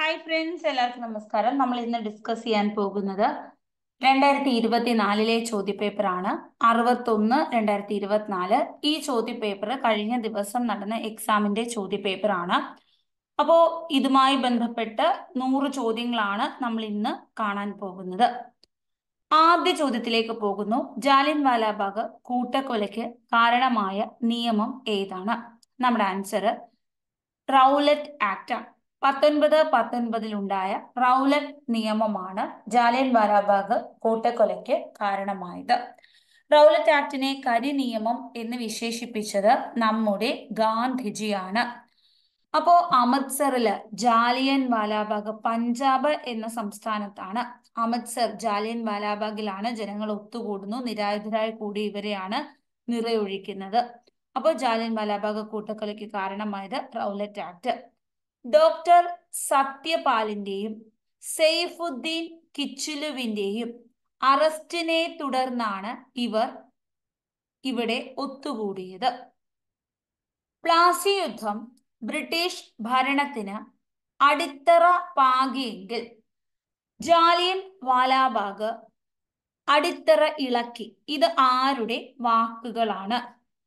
hi friends എല്ലാവർക്കും നമസ്കാരം നമ്മൾ ഇന്ന് ഡിസ്കസ് ചെയ്യാൻ പോകുന്നത് രണ്ടായിരത്തി ഇരുപത്തിനാലിലെ ചോദ്യപേപ്പറാണ് അറുപത്തൊന്ന് രണ്ടായിരത്തി ഇരുപത്തിനാല് ഈ ചോദ്യപേപ്പർ കഴിഞ്ഞ ദിവസം നടന്ന എക്സാമിന്റെ ചോദ്യപേപ്പറാണ് അപ്പോൾ ഇതുമായി ബന്ധപ്പെട്ട് നൂറ് ചോദ്യങ്ങളാണ് നമ്മൾ ഇന്ന് കാണാൻ പോകുന്നത് ആദ്യ ചോദ്യത്തിലേക്ക് പോകുന്നു ജാലിയൻ വാലാബാഗ് കൂട്ടക്കൊലയ്ക്ക് കാരണമായ നിയമം ഏതാണ് നമ്മുടെ ആൻസർ റൗലറ്റ് ആക്ട് ആണ് പത്തൊൻപത് പത്തൊൻപതിലുണ്ടായ റൗലറ്റ് നിയമമാണ് ജാലിയൻ വാലാബാഗ് കൂട്ടക്കൊലയ്ക്ക് കാരണമായത് റൗലറ്റ് ആക്ടിനെ കരി നിയമം എന്ന് വിശേഷിപ്പിച്ചത് നമ്മുടെ ഗാന്ധിജിയാണ് അപ്പോ അമൃത്സറില് ജാലിയൻ വാലാബാഗ് പഞ്ചാബ് എന്ന സംസ്ഥാനത്താണ് അമൃത്സർ ജാലിയൻ വാലാബാഗിലാണ് ജനങ്ങൾ ഒത്തുകൂടുന്നു നിരായുധരായി കൂടി ഇവരെയാണ് നിറയൊഴിക്കുന്നത് അപ്പോൾ ജാലിയൻ വാലാബാഗ് കൂട്ടക്കൊലയ്ക്ക് കാരണമായത് റൗലറ്റ് ആക്ട് ഡോക്ടർ സത്യപാലിന്റെയും സെയ്ഫുദ്ദീൻ കിച്ചുലുവിന്റെയും അറസ്റ്റിനെ തുടർന്നാണ് ഇവർ ഇവിടെ ഒത്തുകൂടിയത് പ്ലാസി യുദ്ധം ബ്രിട്ടീഷ് ഭരണത്തിന് അടിത്തറ പാകിയെങ്കിൽ ജാലിയൻ വാലാബാഗ് അടിത്തറ ഇളക്കി ഇത് ആരുടെ വാക്കുകളാണ്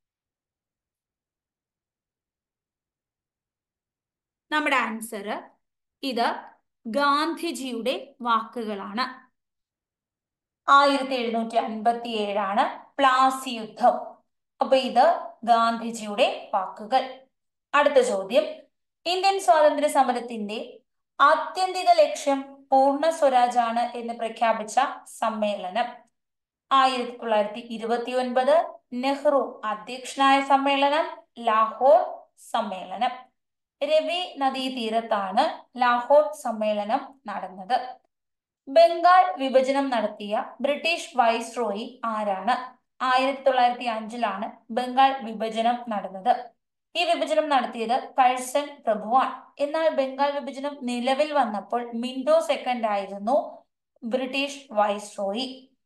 നമ്മുടെ ആൻസർ ഇത് ഗാന്ധിജിയുടെ വാക്കുകളാണ് ആയിരത്തി എഴുന്നൂറ്റി അൻപത്തി ഏഴാണ് പ്ലാസി യുദ്ധം അപ്പൊ ഇത് ഗാന്ധിജിയുടെ വാക്കുകൾ അടുത്ത ചോദ്യം ഇന്ത്യൻ സ്വാതന്ത്ര്യ സമരത്തിന്റെ ആത്യന്തിക ലക്ഷ്യം പൂർണ്ണ സ്വരാജാണ് എന്ന് പ്രഖ്യാപിച്ച സമ്മേളനം ആയിരത്തി തൊള്ളായിരത്തി ഇരുപത്തി ഒൻപത് നെഹ്റു അധ്യക്ഷനായ സമ്മേളനം ലാഹോർ സമ്മേളനം രവി നദീതീരത്താണ് ലാഹോർ സമ്മേളനം നടന്നത് ബംഗാൾ വിഭജനം നടത്തിയ ബ്രിട്ടീഷ് വൈസ്രോയി ആരാണ് ആയിരത്തി തൊള്ളായിരത്തി അഞ്ചിലാണ് ബംഗാൾ വിഭജനം നടന്നത് ഈ വിഭജനം നടത്തിയത് കഴ്സൺ പ്രഭുവാണ് എന്നാൽ ബംഗാൾ വിഭജനം നിലവിൽ വന്നപ്പോൾ മിൻഡോ സെക്കൻഡ് ആയിരുന്നു ബ്രിട്ടീഷ് വൈസ്രോയി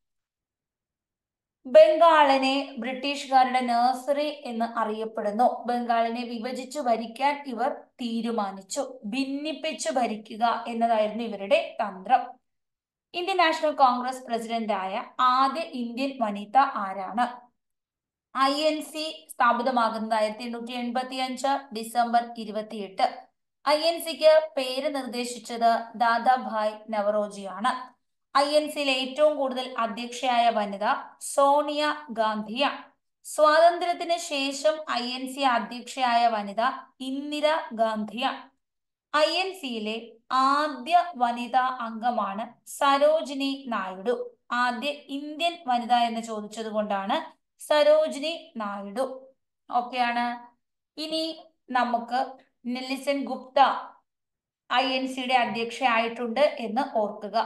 ബംഗാളിനെ ബ്രിട്ടീഷുകാരുടെ നഴ്സറി എന്ന് അറിയപ്പെടുന്നു ബംഗാളിനെ വിഭജിച്ചു ഭരിക്കാൻ ഇവർ തീരുമാനിച്ചു ഭിന്നിപ്പിച്ചു ഭരിക്കുക എന്നതായിരുന്നു ഇവരുടെ തന്ത്രം ഇന്ത്യൻ നാഷണൽ കോൺഗ്രസ് പ്രസിഡന്റായ ആദ്യ ഇന്ത്യൻ വനിത ആരാണ് ഐ എൻ സി സ്ഥാപിതമാകുന്നത് ആയിരത്തി എണ്ണൂറ്റി എൺപത്തി അഞ്ച് ഡിസംബർ ഇരുപത്തിയെട്ട് ഐ എൻ സിക്ക് പേര് നിർദ്ദേശിച്ചത് ദാദാഭായ് നവറോജിയാണ് ഐ എൻ സിയിലെ ഏറ്റവും കൂടുതൽ അധ്യക്ഷയായ വനിത സോണിയ ഗാന്ധിയാണ് സ്വാതന്ത്ര്യത്തിന് ശേഷം ഐ എൻ സി അധ്യക്ഷയായ വനിത ഇന്ദിര ഗാന്ധിയാണ് ഐ എൻ സിയിലെ ആദ്യ വനിതാ അംഗമാണ് സരോജിനി നായിഡു ആദ്യ ഇന്ത്യൻ വനിത എന്ന് ചോദിച്ചത് കൊണ്ടാണ് സരോജിനി നായിഡു ഓക്കെയാണ് ഇനി നമുക്ക് നെല്ലിസൺ ഗുപ്ത ഐ എൻ സിയുടെ അധ്യക്ഷയായിട്ടുണ്ട് എന്ന് ഓർക്കുക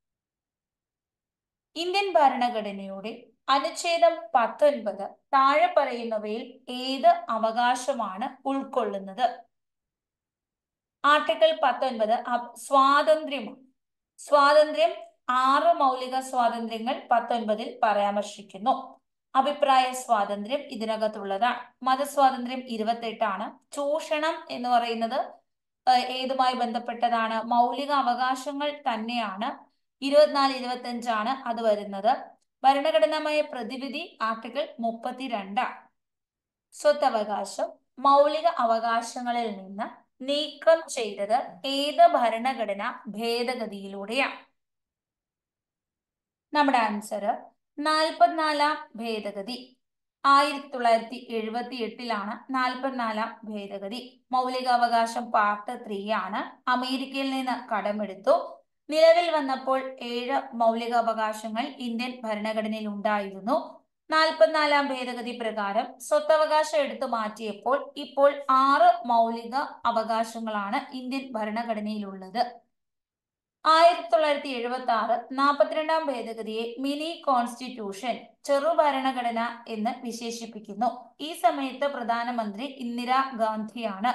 ഇന്ത്യൻ ഭരണഘടനയുടെ അനുച്ഛേദം പത്തൊൻപത് താഴെ പറയുന്നവയിൽ ഏത് അവകാശമാണ് ഉൾക്കൊള്ളുന്നത് ആർട്ടിക്കിൾ പത്തൊൻപത് സ്വാതന്ത്ര്യമാണ് സ്വാതന്ത്ര്യം ആറ് മൗലിക സ്വാതന്ത്ര്യങ്ങൾ പത്തൊൻപതിൽ പരാമർശിക്കുന്നു അഭിപ്രായ സ്വാതന്ത്ര്യം ഇതിനകത്തുള്ളതാണ് മതസ്വാതന്ത്ര്യം ഇരുപത്തെട്ടാണ് ചൂഷണം എന്ന് പറയുന്നത് ഏതുമായി ബന്ധപ്പെട്ടതാണ് മൗലിക അവകാശങ്ങൾ തന്നെയാണ് ഇരുപത്തിനാല് ഇരുപത്തി അഞ്ചാണ് അത് വരുന്നത് ഭരണഘടനാമായ പ്രതിവിധി ആർട്ടിക്കിൾ മുപ്പത്തിരണ്ടാണ് സ്വത്തവകാശം മൗലിക അവകാശങ്ങളിൽ നിന്ന് നീക്കം ചെയ്തത് ഏത് ഭരണഘടന ഭേദഗതിയിലൂടെയാണ് നമ്മുടെ ആൻസർ നാൽപ്പത്തിനാലാം ഭേദഗതി ആയിരത്തി തൊള്ളായിരത്തി എഴുപത്തി എട്ടിലാണ് നാൽപ്പത്തിനാലാം ഭേദഗതി മൗലികാവകാശം പാർട്ട് ത്രീ ആണ് അമേരിക്കയിൽ നിന്ന് കടമെടുത്തു നിലവിൽ വന്നപ്പോൾ ഏഴ് മൗലികാവകാശങ്ങൾ ഇന്ത്യൻ ഭരണഘടനയിൽ ഉണ്ടായിരുന്നു നാൽപ്പത്തിനാലാം ഭേദഗതി പ്രകാരം സ്വത്തവകാശം എടുത്തു മാറ്റിയപ്പോൾ ഇപ്പോൾ ആറ് മൗലിക അവകാശങ്ങളാണ് ഇന്ത്യൻ ഭരണഘടനയിലുള്ളത് ആയിരത്തി തൊള്ളായിരത്തി എഴുപത്തി ആറ് നാൽപ്പത്തിരണ്ടാം ഭേദഗതിയെ മിനി കോൺസ്റ്റിറ്റ്യൂഷൻ ചെറു ഭരണഘടന എന്ന് വിശേഷിപ്പിക്കുന്നു ഈ സമയത്ത് പ്രധാനമന്ത്രി ഇന്ദിരാ ഗാന്ധിയാണ്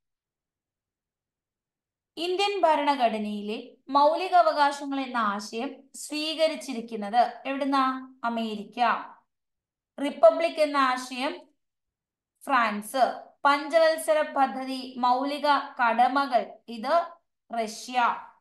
ഇന്ത്യൻ ഭരണഘടനയിലെ മൗലിക അവകാശങ്ങൾ എന്ന ആശയം സ്വീകരിച്ചിരിക്കുന്നത് എവിടുന്ന അമേരിക്ക റിപ്പബ്ലിക് എന്ന ആശയം ഫ്രാൻസ് പഞ്ചവത്സര പദ്ധതി മൗലിക കടമകൾ ഇത് റഷ്യ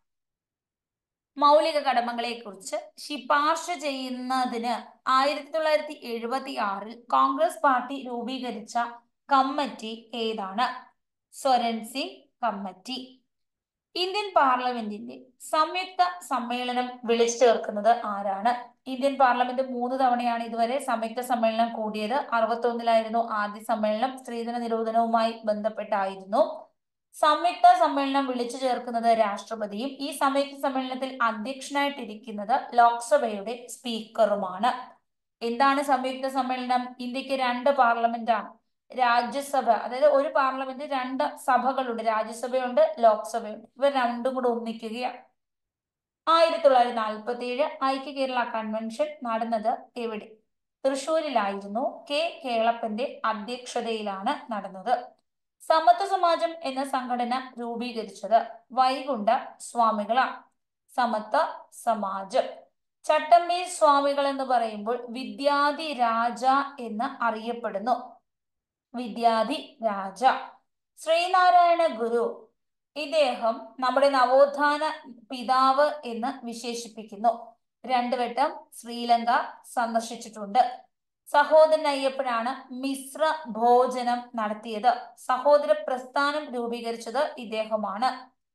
മൗലിക കടമകളെ കുറിച്ച് ശിപാർശ ചെയ്യുന്നതിന് ആയിരത്തി തൊള്ളായിരത്തി എഴുപത്തി ആറിൽ കോൺഗ്രസ് പാർട്ടി രൂപീകരിച്ച കമ്മിറ്റി ഏതാണ് സ്വരൻ സിംഗ് കമ്മിറ്റി ഇന്ത്യൻ പാർലമെന്റിന്റെ സംയുക്ത സമ്മേളനം വിളിച്ചു ചേർക്കുന്നത് ആരാണ് ഇന്ത്യൻ പാർലമെന്റ് മൂന്ന് തവണയാണ് ഇതുവരെ സംയുക്ത സമ്മേളനം കൂടിയത് അറുപത്തി ഒന്നിലായിരുന്നു ആദ്യ സമ്മേളനം സ്ത്രീധന നിരോധനവുമായി ബന്ധപ്പെട്ടായിരുന്നു സംയുക്ത സമ്മേളനം വിളിച്ചു ചേർക്കുന്നത് രാഷ്ട്രപതിയും ഈ സംയുക്ത സമ്മേളനത്തിൽ അധ്യക്ഷനായിട്ടിരിക്കുന്നത് ലോക്സഭയുടെ സ്പീക്കറുമാണ് എന്താണ് സംയുക്ത സമ്മേളനം ഇന്ത്യക്ക് രണ്ട് പാർലമെന്റാണ് രാജ്യസഭ അതായത് ഒരു പാർലമെന്റ് രണ്ട് സഭകളുണ്ട് രാജ്യസഭയുണ്ട് ലോക്സഭയുണ്ട് ഇവർ രണ്ടും കൂടെ ഒന്നിക്കുകയാണ് ആയിരത്തി തൊള്ളായിരത്തി നാൽപ്പത്തി ഏഴ് ഐക്യ കേരള കൺവെൻഷൻ നടന്നത് എവിടെ തൃശൂരിലായിരുന്നു കെ കേളപ്പന്റെ അധ്യക്ഷതയിലാണ് നടന്നത് സമത്വ സമാജം എന്ന സംഘടന രൂപീകരിച്ചത് വൈകുണ്ഠ സ്വാമികളാണ് സമത്വ സമാജം ചട്ടമ്പി സ്വാമികൾ എന്ന് പറയുമ്പോൾ വിദ്യാധി രാജ എന്ന് അറിയപ്പെടുന്നു വിദ്യാധി രാജ ശ്രീനാരായണ ഗുരു ഇദ്ദേഹം നമ്മുടെ നവോത്ഥാന പിതാവ് എന്ന് വിശേഷിപ്പിക്കുന്നു രണ്ടു വട്ടം ശ്രീലങ്ക സന്ദർശിച്ചിട്ടുണ്ട് സഹോദരൻ അയ്യപ്പനാണ് മിശ്ര ഭോജനം നടത്തിയത് സഹോദര പ്രസ്ഥാനം രൂപീകരിച്ചത് ഇദ്ദേഹമാണ്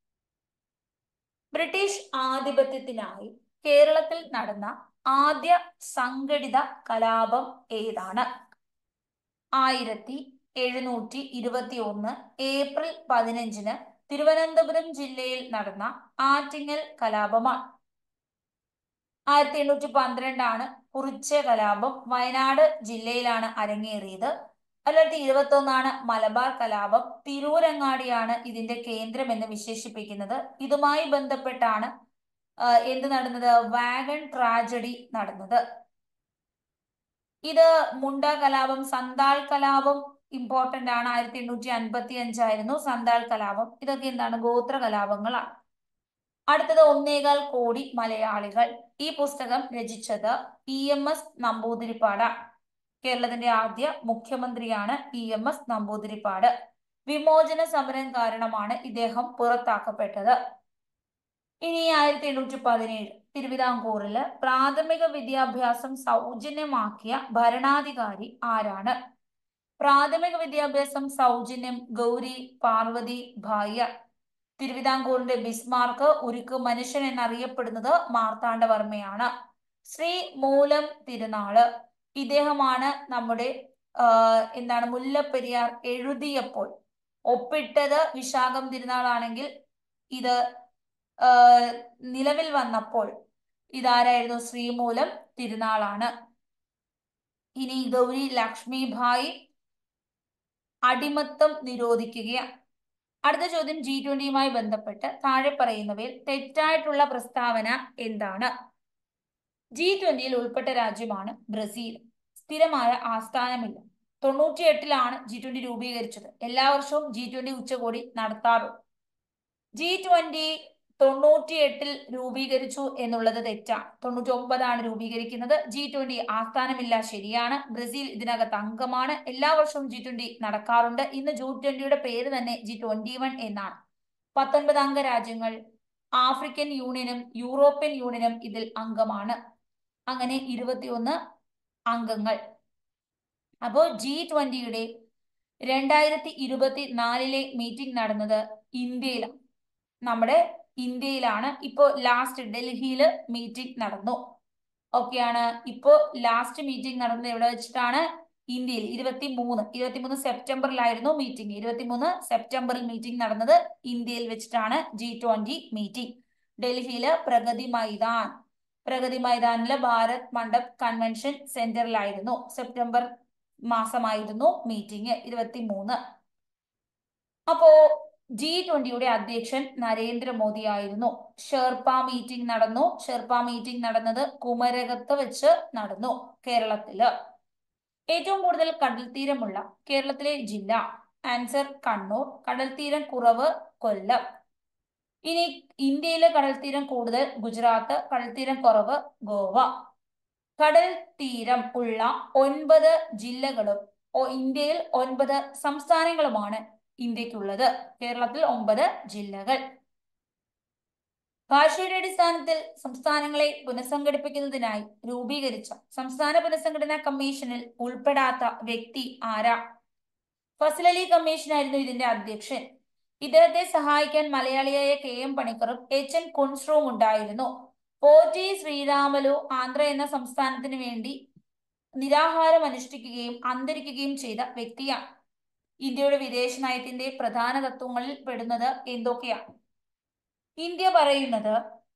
ബ്രിട്ടീഷ് ആധിപത്യത്തിനായി കേരളത്തിൽ നടന്ന ആദ്യ സംഘടിത കലാപം ഏതാണ് ആയിരത്തി എഴുന്നൂറ്റി ഇരുപത്തി ഒന്ന് ഏപ്രിൽ പതിനഞ്ചിന് തിരുവനന്തപുരം ജില്ലയിൽ നടന്ന ആറ്റിങ്ങൽ കലാപമാണ് ആയിരത്തി എണ്ണൂറ്റി പന്ത്രണ്ടാണ് കുറിച്യ കലാപം വയനാട് ജില്ലയിലാണ് അരങ്ങേറിയത് തൊള്ളായിരത്തി ഇരുപത്തി ഒന്നാണ് മലബാർ കലാപം തിരൂരങ്ങാടിയാണ് ഇതിന്റെ കേന്ദ്രം എന്ന് വിശേഷിപ്പിക്കുന്നത് ഇതുമായി ബന്ധപ്പെട്ടാണ് എന്ത് നടന്നത് വാഗൺ ട്രാജഡി നടന്നത് ഇത് മുണ്ട കലാപം സന്താൾ കലാപം ഇമ്പോർട്ടന്റ് ആണ് ആയിരത്തി എണ്ണൂറ്റി അൻപത്തി അഞ്ചായിരുന്നു സന്താൾ കലാപം ഇതൊക്കെ എന്താണ് ഗോത്ര കലാപങ്ങളാണ് അടുത്തത് ഒന്നേകാൽ കോടി മലയാളികൾ ഈ പുസ്തകം രചിച്ചത് ഇ എം എസ് നമ്പൂതിരിപ്പാടാണ് കേരളത്തിന്റെ ആദ്യ മുഖ്യമന്ത്രിയാണ് ഇ എം എസ് നമ്പൂതിരിപ്പാട് വിമോചന സമരം കാരണമാണ് ഇദ്ദേഹം പുറത്താക്കപ്പെട്ടത് ഇനി ആയിരത്തി എണ്ണൂറ്റി പതിനേഴ് തിരുവിതാംകൂറില് പ്രാഥമിക വിദ്യാഭ്യാസം സൗജന്യമാക്കിയ ഭരണാധികാരി ആരാണ് പ്രാഥമിക വിദ്യാഭ്യാസം സൗജന്യം ഗൗരി പാർവതി ഭായ്യ തിരുവിതാംകൂറിന്റെ ബിസ്മാർക്ക് ഉരുക്ക് മനുഷ്യൻ എന്നറിയപ്പെടുന്നത് മാർത്താണ്ഡവർമ്മയാണ് ശ്രീ മൂലം തിരുനാള് ഇദ്ദേഹമാണ് നമ്മുടെ എന്താണ് മുല്ലപ്പെരിയാർ എഴുതിയപ്പോൾ ഒപ്പിട്ടത് വിശാഖം തിരുനാളാണെങ്കിൽ ഇത് നിലവിൽ വന്നപ്പോൾ ഇതാരായിരുന്നു ശ്രീമൂലം തിരുനാളാണ് ഇനി ഗൗരി ലക്ഷ്മിഭായി അടിമത്തം നിരോധിക്കുകയാണ് അടുത്ത ചോദ്യം ജി ട്വന്റിയുമായി ബന്ധപ്പെട്ട് താഴെ പറയുന്നവയിൽ തെറ്റായിട്ടുള്ള പ്രസ്താവന എന്താണ് ജി ട്വന്റിയിൽ ഉൾപ്പെട്ട രാജ്യമാണ് ബ്രസീൽ സ്ഥിരമായ ആസ്ഥാനമില്ല തൊണ്ണൂറ്റി എട്ടിലാണ് ജി ട്വന്റി രൂപീകരിച്ചത് എല്ലാ വർഷവും ജി ട്വന്റി ഉച്ചകോടി നടത്താറുണ്ട് ജി ട്വന്റി തൊണ്ണൂറ്റി എട്ടിൽ രൂപീകരിച്ചു എന്നുള്ളത് തെറ്റാണ് തൊണ്ണൂറ്റി ഒമ്പതാണ് രൂപീകരിക്കുന്നത് ജി ട്വന്റി ആസ്ഥാനമില്ല ശരിയാണ് ബ്രസീൽ ഇതിനകത്ത് അംഗമാണ് എല്ലാ വർഷവും ജി ട്വന്റി നടക്കാറുണ്ട് ഇന്ന് ജി ട്വന്റിയുടെ പേര് തന്നെ ജി ട്വന്റി വൺ എന്നാണ് പത്തൊൻപത് അംഗ രാജ്യങ്ങൾ ആഫ്രിക്കൻ യൂണിയനും യൂറോപ്യൻ യൂണിയനും ഇതിൽ അംഗമാണ് അങ്ങനെ ഇരുപത്തിയൊന്ന് അംഗങ്ങൾ അപ്പോൾ ജി ട്വന്റിയുടെ രണ്ടായിരത്തി ഇരുപത്തി നാലിലെ മീറ്റിംഗ് നടന്നത് ഇന്ത്യയിലാണ് നമ്മുടെ ഇന്ത്യയിലാണ് ഇപ്പോൾ ലാസ്റ്റ് ഡൽഹിയിൽ മീറ്റിംഗ് നടന്നു ഓക്കെയാണ് ഇപ്പോൾ ലാസ്റ്റ് മീറ്റിംഗ് നടന്നത് എവിടെ വെച്ചിട്ടാണ് ഇന്ത്യയിൽ ഇരുപത്തി മൂന്ന് ഇരുപത്തി മൂന്ന് സെപ്റ്റംബറിലായിരുന്നു മീറ്റിംഗ് ഇരുപത്തി മൂന്ന് സെപ്റ്റംബറിൽ മീറ്റിംഗ് നടന്നത് ഇന്ത്യയിൽ വെച്ചിട്ടാണ് ജി ട്വന്റി മീറ്റിംഗ് ഡൽഹിയില് പ്രഗതി മൈതാൻ പ്രഗതി മൈതാനിലെ ഭാരത് മണ്ഡപ് കൺവെൻഷൻ സെന്ററിലായിരുന്നു സെപ്റ്റംബർ മാസമായിരുന്നു മീറ്റിംഗ് ഇരുപത്തി മൂന്ന് അപ്പോ ജി ട്വന്റിയുടെ അധ്യക്ഷൻ നരേന്ദ്രമോദി ആയിരുന്നു ഷെർപ്പ മീറ്റിംഗ് നടന്നു ഷെർപ്പ മീറ്റിംഗ് നടന്നത് കുമരകത്ത് വെച്ച് നടന്നു കേരളത്തില് ഏറ്റവും കൂടുതൽ കടൽ തീരമുള്ള കേരളത്തിലെ ജില്ല ആൻസർ കണ്ണൂർ കടൽ തീരം കുറവ് കൊല്ലം ഇനി ഇന്ത്യയിലെ കടൽ തീരം കൂടുതൽ ഗുജറാത്ത് കടൽ തീരം കുറവ് ഗോവ കടൽ തീരം ഉള്ള ഒൻപത് ജില്ലകളും ഇന്ത്യയിൽ ഒൻപത് സംസ്ഥാനങ്ങളുമാണ് ഇന്ത്യക്കുള്ളത് കേരളത്തിൽ ഒമ്പത് ജില്ലകൾ ഭാഷയുടെ അടിസ്ഥാനത്തിൽ സംസ്ഥാനങ്ങളെ പുനഃസംഘടിപ്പിക്കുന്നതിനായി രൂപീകരിച്ച സംസ്ഥാന പുനഃസംഘടനാ കമ്മീഷനിൽ ഉൾപ്പെടാത്ത വ്യക്തി ആരാ ഫസൽ അലി കമ്മീഷനായിരുന്നു ഇതിന്റെ അധ്യക്ഷൻ ഇദ്ദേഹത്തെ സഹായിക്കാൻ മലയാളിയായ കെ എം പണിക്കറും എച്ച് എൻ കുൻസ്രുവും ഉണ്ടായിരുന്നു പോറ്റി ശ്രീരാമലു ആന്ധ്ര എന്ന സംസ്ഥാനത്തിന് വേണ്ടി നിരാഹാരം അനുഷ്ഠിക്കുകയും അന്തരിക്കുകയും ചെയ്ത വ്യക്തിയാണ് ഇന്ത്യയുടെ വിദേശ നയത്തിന്റെ പ്രധാന തത്വങ്ങളിൽ പെടുന്നത് എന്തൊക്കെയാണ് ഇന്ത്യ പറയുന്നത്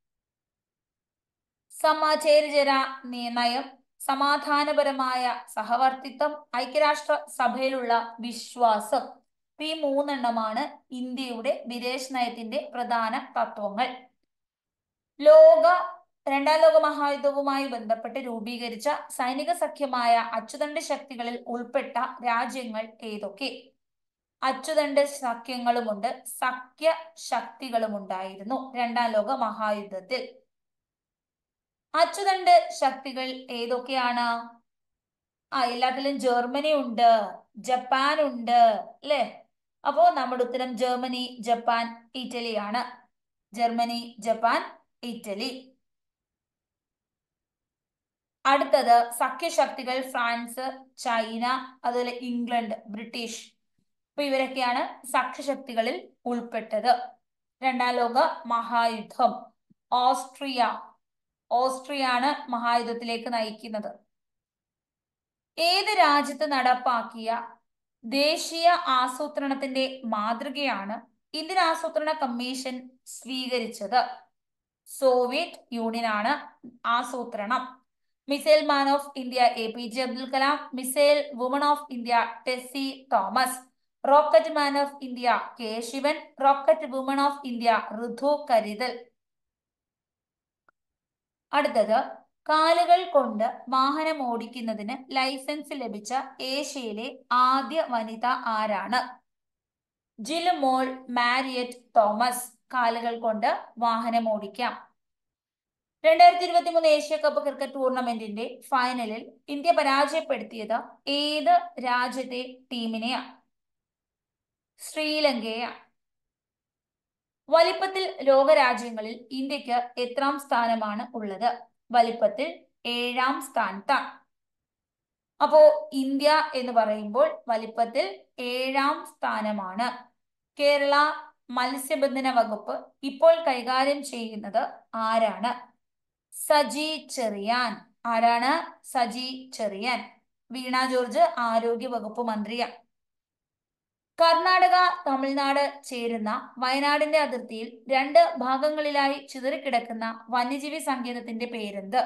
സമാചേരചര നയം സമാധാനപരമായ സഹവർത്തിത്വം ഐക്യരാഷ്ട്ര സഭയിലുള്ള വിശ്വാസം ഈ മൂന്നെണ്ണമാണ് ഇന്ത്യയുടെ വിദേശ നയത്തിന്റെ പ്രധാന തത്വങ്ങൾ ലോക രണ്ടാം ലോക മഹായുദ്ധവുമായി ബന്ധപ്പെട്ട് രൂപീകരിച്ച സൈനിക സഖ്യമായ അച്ചുതണ്ട് ശക്തികളിൽ ഉൾപ്പെട്ട രാജ്യങ്ങൾ ഏതൊക്കെ അച്ചുതണ്ട് സഖ്യങ്ങളുമുണ്ട് സഖ്യ ശക്തികളും ഉണ്ടായിരുന്നു രണ്ടാം ലോക മഹായുദ്ധത്തിൽ അച്ചുതണ്ട് ശക്തികൾ ഏതൊക്കെയാണ് ആ എല്ലാത്തിലും ജർമ്മനി ഉണ്ട് ജപ്പാൻ ഉണ്ട് അല്ലെ അപ്പോ നമ്മുടെ ഉത്തരം ജർമ്മനി ജപ്പാൻ ഇറ്റലിയാണ് ജർമ്മനി ജപ്പാൻ ഇറ്റലി അടുത്തത് സഖ്യശക്തികൾ ഫ്രാൻസ് ചൈന അതുപോലെ ഇംഗ്ലണ്ട് ബ്രിട്ടീഷ് അപ്പൊ ഇവരൊക്കെയാണ് സഖ്യശക്തികളിൽ ഉൾപ്പെട്ടത് രണ്ടാം ലോക മഹായുദ്ധം ഓസ്ട്രിയ ഓസ്ട്രിയാണ് മഹായുദ്ധത്തിലേക്ക് നയിക്കുന്നത് ഏത് രാജ്യത്ത് നടപ്പാക്കിയ ദേശീയ ആസൂത്രണത്തിന്റെ മാതൃകയാണ് ഇന്ത്യൻ ആസൂത്രണ കമ്മീഷൻ സ്വീകരിച്ചത് സോവിയറ്റ് യൂണിയനാണ് ആസൂത്രണം missile man of India A P J Abdul Kalam missile woman of India Tessy Thomas rocket man of India K Sivan rocket woman of India Ritu Karidhal അടുത്തത് കാലുകൾ കൊണ്ട് വാഹനം ഓടിക്കുന്നതിന് ലൈസൻസ് ലഭിച്ച ഏഷ്യയിലെ ആദ്യ വനിത ആരാണ് ജിൽമോൾ മാരിയറ്റ് തോമസ് കാലുകൾ കൊണ്ട് വാഹനം ഓടിക്കാം രണ്ടായിരത്തി ഇരുപത്തി മൂന്ന് ഏഷ്യ കപ്പ് ക്രിക്കറ്റ് ടൂർണമെന്റിന്റെ ഫൈനലിൽ ഇന്ത്യ പരാജയപ്പെടുത്തിയത് ഏത് രാജ്യത്തെ ടീമിനെയാണ് ശ്രീലങ്കയാണ് വലിപ്പത്തിൽ ലോകരാജ്യങ്ങളിൽ ഇന്ത്യക്ക് എത്രാം സ്ഥാനമാണ് ഉള്ളത് വലിപ്പത്തിൽ ഏഴാം സ്ഥാനത്താണ് അപ്പോ ഇന്ത്യ എന്ന് പറയുമ്പോൾ വലിപ്പത്തിൽ ഏഴാം സ്ഥാനമാണ് കേരള മത്സ്യബന്ധന വകുപ്പ് ഇപ്പോൾ കൈകാര്യം ചെയ്യുന്നത് ആരാണ് സജി ചെറിയാൻ ആരാണ് സജി ചെറിയാൻ വീണ ജോർജ് ആരോഗ്യ വകുപ്പ് മന്ത്രിയാണ് കർണാടക തമിഴ്നാട് ചേരുന്ന വയനാടിന്റെ അതിർത്തിയിൽ രണ്ട് ഭാഗങ്ങളിലായി ചിതറിക്കിടക്കുന്ന വന്യജീവി സങ്കേതത്തിന്റെ പേരെന്ത്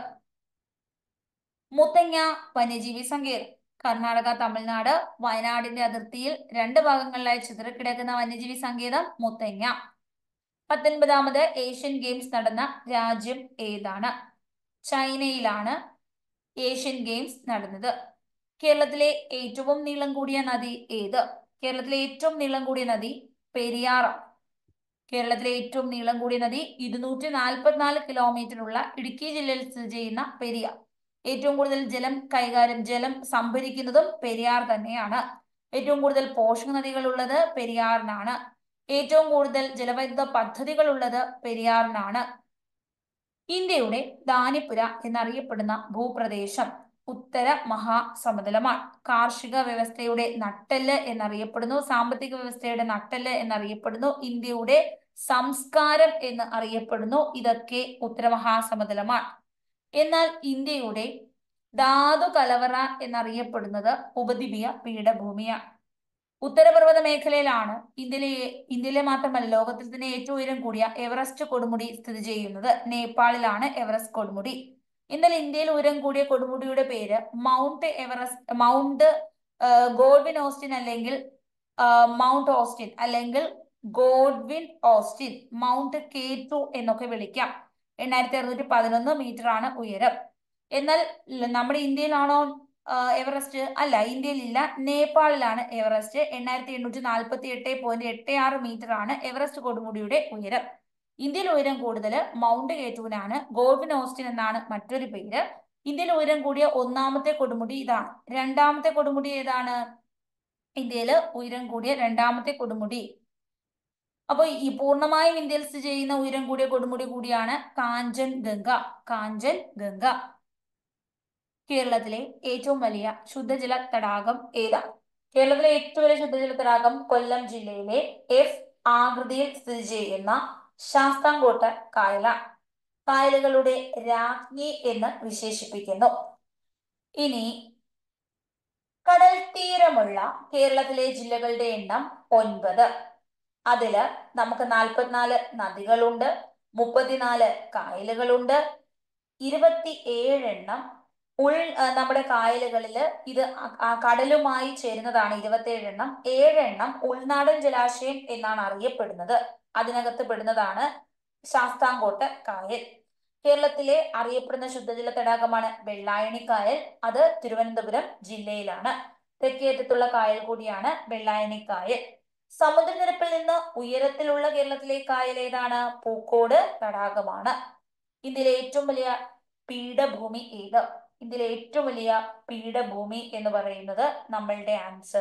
മുത്തങ്ങ വന്യജീവി സങ്കേതം കർണാടക തമിഴ്നാട് വയനാടിന്റെ അതിർത്തിയിൽ രണ്ട് ഭാഗങ്ങളിലായി ചിതറിക്കിടക്കുന്ന വന്യജീവി സങ്കേതം മുത്തങ്ങ പത്തൊൻപതാമത് ഏഷ്യൻ ഗെയിംസ് നടന്ന രാജ്യം ഏതാണ് ചൈനയിലാണ് ഏഷ്യൻ ഗെയിംസ് നടന്നത് കേരളത്തിലെ ഏറ്റവും നീളം കൂടിയ നദി ഏത് കേരളത്തിലെ ഏറ്റവും നീളം കൂടിയ നദി പെരിയാറാണ് കേരളത്തിലെ ഏറ്റവും നീളം കൂടിയ നദി ഇരുന്നൂറ്റി നാൽപ്പത്തിനാല് കിലോമീറ്റർ ഉള്ള ഇടുക്കി ജില്ലയിൽ സ്ഥിതി ചെയ്യുന്ന പെരിയാർ ഏറ്റവും കൂടുതൽ ജലം കൈകാര്യം ജലം സംഭരിക്കുന്നതും പെരിയാർ തന്നെയാണ് ഏറ്റവും കൂടുതൽ പോഷക നദികൾ ഉള്ളത് പെരിയാറിനാണ് ഏറ്റവും കൂടുതൽ ജലവൈദ്യുത പദ്ധതികൾ ഉള്ളത് പെരിയാറിനാണ് ഇന്ത്യയുടെ ദാനിപുര എന്നറിയപ്പെടുന്ന ഭൂപ്രദേശം ഉത്തര മഹാസമതലമാണ് കാർഷിക വ്യവസ്ഥയുടെ നട്ടെല്ല് എന്നറിയപ്പെടുന്നു സാമ്പത്തിക വ്യവസ്ഥയുടെ നട്ടെല്ല് എന്നറിയപ്പെടുന്നു ഇന്ത്യയുടെ സംസ്കാരം എന്ന് അറിയപ്പെടുന്നു ഇതൊക്കെ ഉത്തര മഹാസമതലമാണ് എന്നാൽ ഇന്ത്യയുടെ ധാതു കലവറ എന്നറിയപ്പെടുന്നത് ഉപദ്വീപീയ പീഠഭൂമിയാണ് ഉത്തരപർവ്വത മേഖലയിലാണ് ഇന്ത്യയിലെ ഇന്ത്യയിലെ മാത്രമല്ല ലോകത്തിൽ തന്നെ ഏറ്റവും ഉയരം കൂടിയ എവറസ്റ്റ് കൊടുമുടി സ്ഥിതി ചെയ്യുന്നത് നേപ്പാളിലാണ് എവറസ്റ്റ് കൊടുമുടി എന്നാൽ ഇന്ത്യയിൽ ഉയരം കൂടിയ കൊടുമുടിയുടെ പേര് Mount Everest Mount Godwin Austen അല്ലെങ്കിൽ മൗണ്ട് ഓസ്റ്റിൻ അല്ലെങ്കിൽ Godwin Austen Mount K two എന്നൊക്കെ വിളിക്കാം എണ്ണായിരത്തി അറുന്നൂറ്റി പതിനൊന്ന് മീറ്റർ ആണ് ഉയരം എന്നാൽ നമ്മുടെ ഇന്ത്യയിലാണോ എവറസ്റ്റ് അല്ല ഇന്ത്യയിലില്ല നേപ്പാളിലാണ് എവറസ്റ്റ് എണ്ണായിരത്തി എണ്ണൂറ്റി നാൽപ്പത്തി എട്ട് പോയിന്റ് എട്ട് ആറ് മീറ്റർ ആണ് എവറസ്റ്റ് കൊടുമുടിയുടെ ഉയരം ഇന്ത്യയിൽ ഉയരം കൂടുതൽ മൗണ്ട് കേറ്റുവിനാണ് ഗോൾവിൻ ഓസ്റ്റിൻ എന്നാണ് മറ്റൊരു പേര് ഇന്ത്യയിൽ ഉയരം കൂടിയ ഒന്നാമത്തെ കൊടുമുടി ഇതാണ് രണ്ടാമത്തെ കൊടുമുടി ഏതാണ് ഇന്ത്യയിൽ ഉയരം കൂടിയ രണ്ടാമത്തെ കൊടുമുടി അപ്പൊ ഈ പൂർണ്ണമായും ഇന്ത്യയിൽ സ്ഥിതി ചെയ്യുന്ന ഉയരം കൂടിയ കൊടുമുടി കൂടിയാണ് കാഞ്ചൻ ഗംഗ കാഞ്ചൻ ഗംഗ കേരളത്തിലെ ഏറ്റവും വലിയ ശുദ്ധജല തടാകം ഏതാണ് കേരളത്തിലെ ഏറ്റവും വലിയ ശുദ്ധജല തടാകം കൊല്ലം ജില്ലയിലെ എഫ് ആകൃതിയിൽ സ്ഥിതി ചെയ്യുന്ന ശാസ്താംകോട്ട കായല കായലുകളുടെ രാജ്ഞി എന്ന് വിശേഷിപ്പിക്കുന്നു ഇനി കടൽ തീരമുള്ള കേരളത്തിലെ ജില്ലകളുടെ എണ്ണം ഒൻപത് അതില് നമുക്ക് നാൽപ്പത്തിനാല് നദികളുണ്ട് മുപ്പത്തിനാല് കായലുകളുണ്ട് ഇരുപത്തി ഏഴെണ്ണം ഉൾ ആ, നമ്മുടെ കായലുകളില് ഇത് ആ- ആ കടലുമായി ചേരുന്നതാണ് ഇരുപത്തിയേഴെണ്ണം ഏഴെണ്ണം ഉൾനാടൻ ജലാശയം എന്നാണ് അറിയപ്പെടുന്നത് അതിനകത്ത് പെടുന്നതാണ് ശാസ്താംകോട്ട കായൽ കേരളത്തിലെ അറിയപ്പെടുന്ന ശുദ്ധജല തടാകമാണ് വെള്ളായണി കായൽ അത് തിരുവനന്തപുരം ജില്ലയിലാണ് തെക്കേറ്റത്തുള്ള കായൽ കൂടിയാണ് വെള്ളായണി കായൽ സമുദ്രനിരപ്പിൽ നിന്ന് ഉയരത്തിലുള്ള കേരളത്തിലെ കായൽ ഏതാണ് പൂക്കോട് തടാകമാണ് ഇന്ത്യയിലെ ഏറ്റവും വലിയ പീഠഭൂമി ഏത് ഇന്ത്യയിലെ ഏറ്റവും വലിയ പീഠഭൂമി എന്ന് പറയുന്നത് നമ്മളുടെ ആൻസർ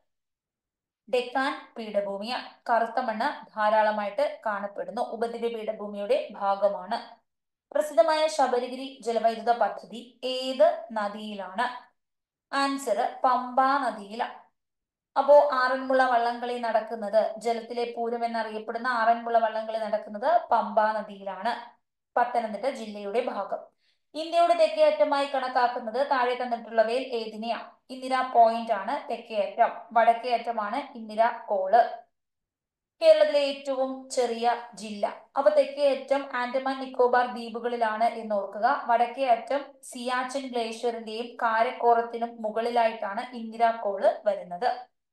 ഡെക്കാൻ പീഠഭൂമിയാണ് കറുത്ത മണ്ണ് ധാരാളമായിട്ട് കാണപ്പെടുന്നു ഉപദ്വീപ പീഠഭൂമിയുടെ ഭാഗമാണ് പ്രസിദ്ധമായ ശബരിഗിരി ജലവൈദ്യുത പദ്ധതി ഏത് നദിയിലാണ് ആൻസർ പമ്പാ നദിയിലാണ് അപ്പോ ആറന്മുള വള്ളംകളി നടക്കുന്നത് ജലത്തിലെ പൂരം എന്നറിയപ്പെടുന്ന ആറന്മുള വള്ളംകളി നടക്കുന്നത് പമ്പാ നദിയിലാണ് പത്തനംതിട്ട ജില്ലയുടെ ഭാഗം ഇന്ത്യയുടെ തെക്കേ അറ്റമായി കണക്കാക്കുന്നത് താഴെ തന്നിട്ടുള്ളവയിൽ ഏതിനെയാണ് ഇന്ദിര പോയിന്റ് ആണ് തെക്കേ അറ്റം വടക്കേ അറ്റമാണ് ഇന്ദിര കോള് കേരളത്തിലെ ഏറ്റവും ചെറിയ ജില്ല അപ്പൊ തെക്കേ അറ്റം ആൻഡമാൻ നിക്കോബാർ ദ്വീപുകളിലാണ് എന്ന് ഓർക്കുക വടക്കേ അറ്റം സിയാച്ചിൻ ഗ്ലേഷ്യറിന്റെയും കാരക്കോറത്തിനും മുകളിലായിട്ടാണ് ഇന്ദിര കോള് വരുന്നത്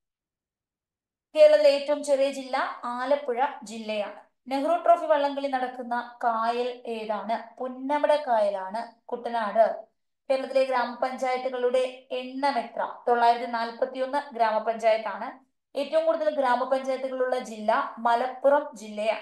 കേരളത്തിലെ ഏറ്റവും ചെറിയ ജില്ല ആലപ്പുഴ ജില്ലയാണ് നെഹ്റു ട്രോഫി വള്ളംകളി നടക്കുന്ന കായൽ ഏതാണ് പുന്നമട കായലാണ് കുട്ടനാട് കേരളത്തിലെ ഗ്രാമപഞ്ചായത്തുകളുടെ എണ്ണം എത്ര തൊള്ളായിരത്തി നാൽപ്പത്തി ഒന്ന് ഗ്രാമപഞ്ചായത്താണ് ഏറ്റവും കൂടുതൽ ഗ്രാമപഞ്ചായത്തുകളുള്ള ജില്ല മലപ്പുറം ജില്ലയാണ്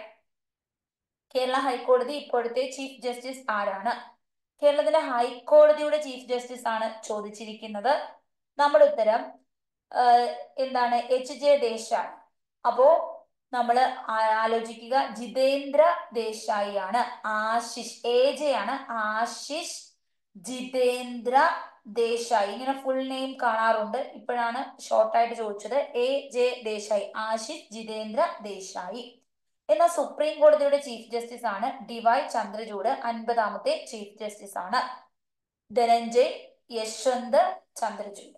കേരള ഹൈക്കോടതി ഇപ്പോഴത്തെ ചീഫ് ജസ്റ്റിസ് ആരാണ് കേരളത്തിലെ ഹൈക്കോടതിയുടെ ചീഫ് ജസ്റ്റിസ് ആണ് ചോദിച്ചിരിക്കുന്നത് നമ്മുടെ ഉത്തരം ആഹ് എന്താണ് എച്ച് ജെ ദേശായി അപ്പോ നമ്മൾ ആലോചിക്കുക ജിതേന്ദ്ര ദേശായി ആണ് ആശിഷ് എ ജെ ആണ് ആശിഷ് ജിതേന്ദ്ര ദേശായി ഇങ്ങനെ ഫുൾ നെയിം കാണാറുണ്ട് ഇപ്പോഴാണ് ഷോർട്ടായിട്ട് ചോദിച്ചത് എ ജെ ദേശായി ആശിഷ് ജിതേന്ദ്ര ദേശായി എന്നാൽ സുപ്രീം കോടതിയുടെ ചീഫ് ജസ്റ്റിസ് ആണ് ഡിവൈ ചന്ദ്രചൂഡ് അൻപതാമത്തെ ചീഫ് ജസ്റ്റിസ് ആണ് ധനഞ്ജയ് യശ്വന്ത് ചന്ദ്രചൂഡ്